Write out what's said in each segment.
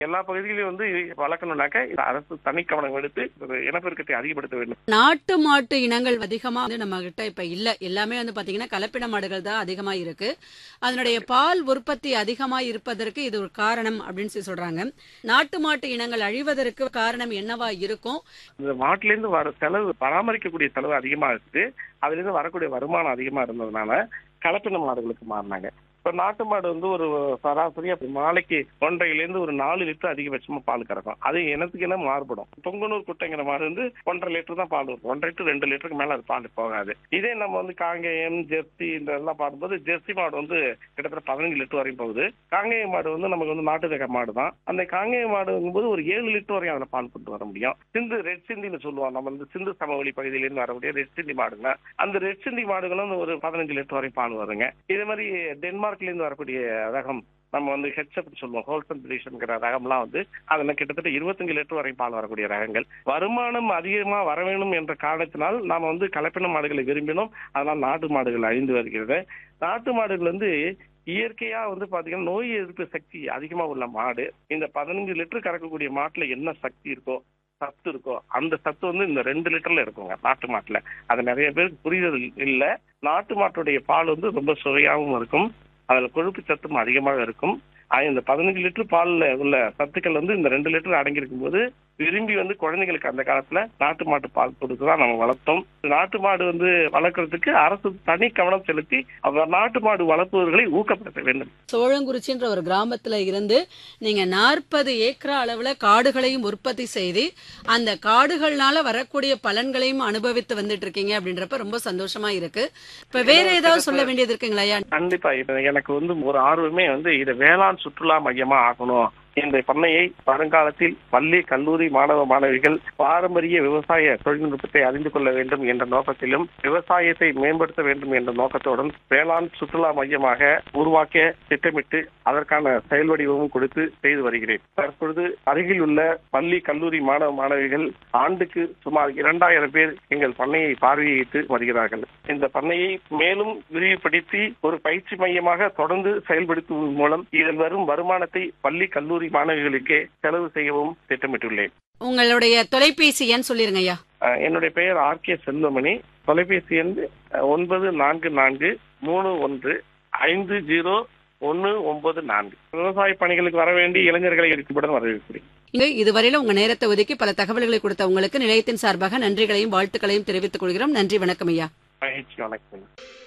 எல்லா பகுதியிலும் வந்து வளர்க்கணும்னாக்க இந்த அரசு தனி கவனம் எடுத்து ஒரு இனப்பெருக்கத்தை அதிகப்படுத்த வேண்டும் நாட்டு மாட்டு இனங்கள் அதிகமா வந்து நம்ம கிட்ட இப்ப இல்ல எல்லாமே வந்து பாத்தீங்கன்னா கலப்பின மாடுகள் தான் அதிகமா இருக்கு அதனுடைய பால் உற்பத்தி அதிகமா இருப்பதற்கு இது ஒரு காரணம் அப்படின்னு சொல்லி சொல்றாங்க நாட்டு மாட்டு இனங்கள் அழிவதற்கு காரணம் என்னவா இருக்கும் இந்த மாட்டுல இருந்து வர செலவு பராமரிக்கக்கூடிய செலவு அதிகமா இருக்குது அதுல இருந்து வரக்கூடிய வருமானம் அதிகமா இருந்ததுனால கலப்பின மாடுகளுக்கு மாறினாங்க இப்ப நாட்டு மாடு வந்து ஒரு சராசரியா நாளைக்கு ஒன்றையில இருந்து ஒரு நாலு லிட்டர் அதிகபட்சமா பால் கறக்கும் அது இனத்துக்கு இனம் மாறுபடும் பொங்கனூர் குட்டைங்கிற மாடு வந்து ஒன்றரை லிட்டர் தான் பால் இருக்கும் ஒன்றரை டு ரெண்டு லிட்டருக்கு மேல அது பால் போகாது இதே நம்ம வந்து காங்கேயம் ஜெர்சி இந்த எல்லாம் பார்க்கும்போது ஜெர்சி மாடு வந்து கிட்டத்தட்ட பதினஞ்சு லிட்டர் வரையும் போகுது காங்கேய மாடு வந்து நமக்கு வந்து நாட்டு ரக மாடு தான் அந்த காங்கேய மாடுங்கும்போது ஒரு ஏழு லிட்டர் வரையும் அதுல பால் கொண்டு வர முடியும் சிந்து ரெட் சிந்தின்னு சொல்லுவோம் நம்ம வந்து சிந்து சமவெளி பகுதியிலிருந்து வரக்கூடிய ரெட் சிந்தி மாடுங்க அந்த ரெட் சிந்தி மாடுகளும் ஒரு பதினஞ்சு லிட்டர் வரையும் பால் வருங்க இதே மாதிரி டென்மார்க்ல இருந்து வரக்கூடிய ரகம் நம்ம வந்து ஹெச்எப் சொல்லுவோம் ஹோல்சன் பிரிஷன்ங்கிற ரகம்லாம் வந்து அதுல கிட்டத்தட்ட இருபத்தஞ்சு லிட்டர் வரை பால் வரக்கூடிய ரகங்கள் வருமானம் அதிகமா வர வேணும் என்ற காரணத்தினால் நாம வந்து கலப்பின மாடுகளை விரும்பினோம் அதனால் நாட்டு மாடுகள் அழிந்து வருகிறது நாட்டு மாடுகள் வந்து இயற்கையா வந்து பாத்தீங்கன்னா நோய் எதிர்ப்பு சக்தி அதிகமா உள்ள மாடு இந்த பதினஞ்சு லிட்டர் கறக்கக்கூடிய மாட்டுல என்ன சக்தி இருக்கோ சத்து இருக்கோ அந்த சத்து வந்து இந்த ரெண்டு லிட்டர்ல இருக்குங்க நாட்டு மாட்டுல அது நிறைய பேருக்கு புரிதல் இல்ல நாட்டு மாட்டுடைய பால் வந்து ரொம்ப சுவையாகவும் இருக்கும் அதுல கொழுப்பு சத்தும் அதிகமாக இருக்கும் ஆக இந்த பதினஞ்சு லிட்டர் பால்ல உள்ள சத்துக்கள் வந்து இந்த ரெண்டு லிட்டர் அடங்கி இருக்கும்போது விரும்பி வந்து குழந்தைங்களுக்கு அந்த காலத்துல நாட்டு மாட்டு பால் கொடுத்து தான் நம்ம வளர்த்தோம் நாட்டு மாடு வந்து வளர்க்கறதுக்கு அரசு தனி கவனம் செலுத்தி அந்த நாட்டு மாடு வளர்ப்பவர்களை ஊக்கப்படுத்த வேண்டும் சோழங்குறிச்சின்ற ஒரு கிராமத்துல இருந்து நீங்க நாற்பது ஏக்கரா அளவுல காடுகளையும் உற்பத்தி செய்து அந்த காடுகள்னால வரக்கூடிய பலன்களையும் அனுபவித்து வந்துட்டு இருக்கீங்க அப்படின்றப்ப ரொம்ப சந்தோஷமா இருக்கு இப்ப வேற ஏதாவது சொல்ல வேண்டியது இருக்குங்களா ஐயா கண்டிப்பா இப்ப எனக்கு வந்து ஒரு ஆர்வமே வந்து இதை வேளாண் சுற்றுலா மையமா ஆகணும் இந்த பண்ணையை வருங்காலத்தில் பள்ளி கல்லூரி மாணவ மாணவிகள் பாரம்பரிய விவசாய தொழில்நுட்பத்தை அறிந்து கொள்ள வேண்டும் என்ற நோக்கத்திலும் விவசாயத்தை மேம்படுத்த வேண்டும் என்ற நோக்கத்துடன் வேளாண் சுற்றுலா மையமாக உருவாக்க திட்டமிட்டு அதற்கான செயல் வடிவமும் கொடுத்து செய்து வருகிறேன் தற்பொழுது அருகில் உள்ள பள்ளி கல்லூரி மாணவ மாணவிகள் ஆண்டுக்கு சுமார் இரண்டாயிரம் பேர் எங்கள் பண்ணையை பார்வையிட்டு வருகிறார்கள் இந்த பண்ணையை மேலும் விரிவுபடுத்தி ஒரு பயிற்சி மையமாக தொடர்ந்து செயல்படுத்துவதன் மூலம் இதில் வரும் வருமானத்தை பள்ளி கல்லூரி மாணவிகளுக்கே செலவு செய்யவும் திட்டமிட்டுள்ளேன் உங்களுடைய தொலைபேசி எண் சொல்லிருங்க ஐயா அஹ் என்னுடைய பெயர் ஆர் கே செல்வமணி தொலைபேசி எண் அஹ், ஒன்பது நான்கு நான்கு மூணு ஒன்று ஐந்து ஜீரோ ஒன்னு ஒன்பது நான்கு விவசாய பணிகளுக்கு வர வேண்டிய இளைஞர்களை இருக்கும்படன் வரவேற்கிறேன் இங்க இதுவரையில உங்க நேரத்தை ஒதுக்கி பல தகவல்களை கொடுத்த உங்களுக்கு நிலையத்தின் சார்பாக நன்றிகளையும் வாழ்த்துக்களையும் தெரிவித்துக் கொள்கிறோம் நன்றி வணக்கம் ஐயா மகிழ்ச்சி வணக்கம்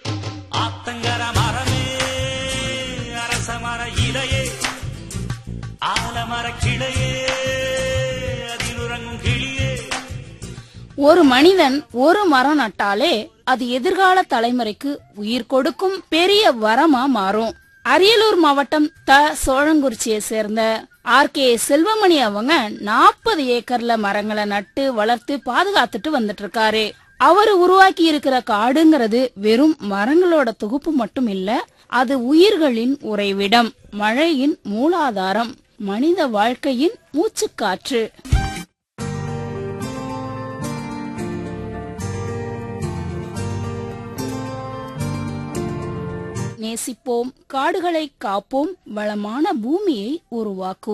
ஆத்தங்கர மரமே அரச மர இலையே ஆலமர கிளையே அதில் உறங்கும் கிளியே ஒரு மனிதன் ஒரு மரம் நட்டாலே அது எதிர்கால தலைமுறைக்கு உயிர் கொடுக்கும் பெரிய வரமா மாறும் அரியலூர் மாவட்டம் த சோழங்குறிச்சியை சேர்ந்த ஆர் கே செல்வமணி அவங்க நாற்பது ஏக்கர்ல மரங்களை நட்டு வளர்த்து பாதுகாத்துட்டு வந்துட்டு இருக்காரு அவர் உருவாக்கி இருக்கிற காடுங்கிறது வெறும் மரங்களோட தொகுப்பு மட்டும் இல்ல அது உயிர்களின் உறைவிடம் மழையின் மூலாதாரம் மனித வாழ்க்கையின் மூச்சுக்காற்று நேசிப்போம் காடுகளை காப்போம் வளமான பூமியை உருவாக்குவோம்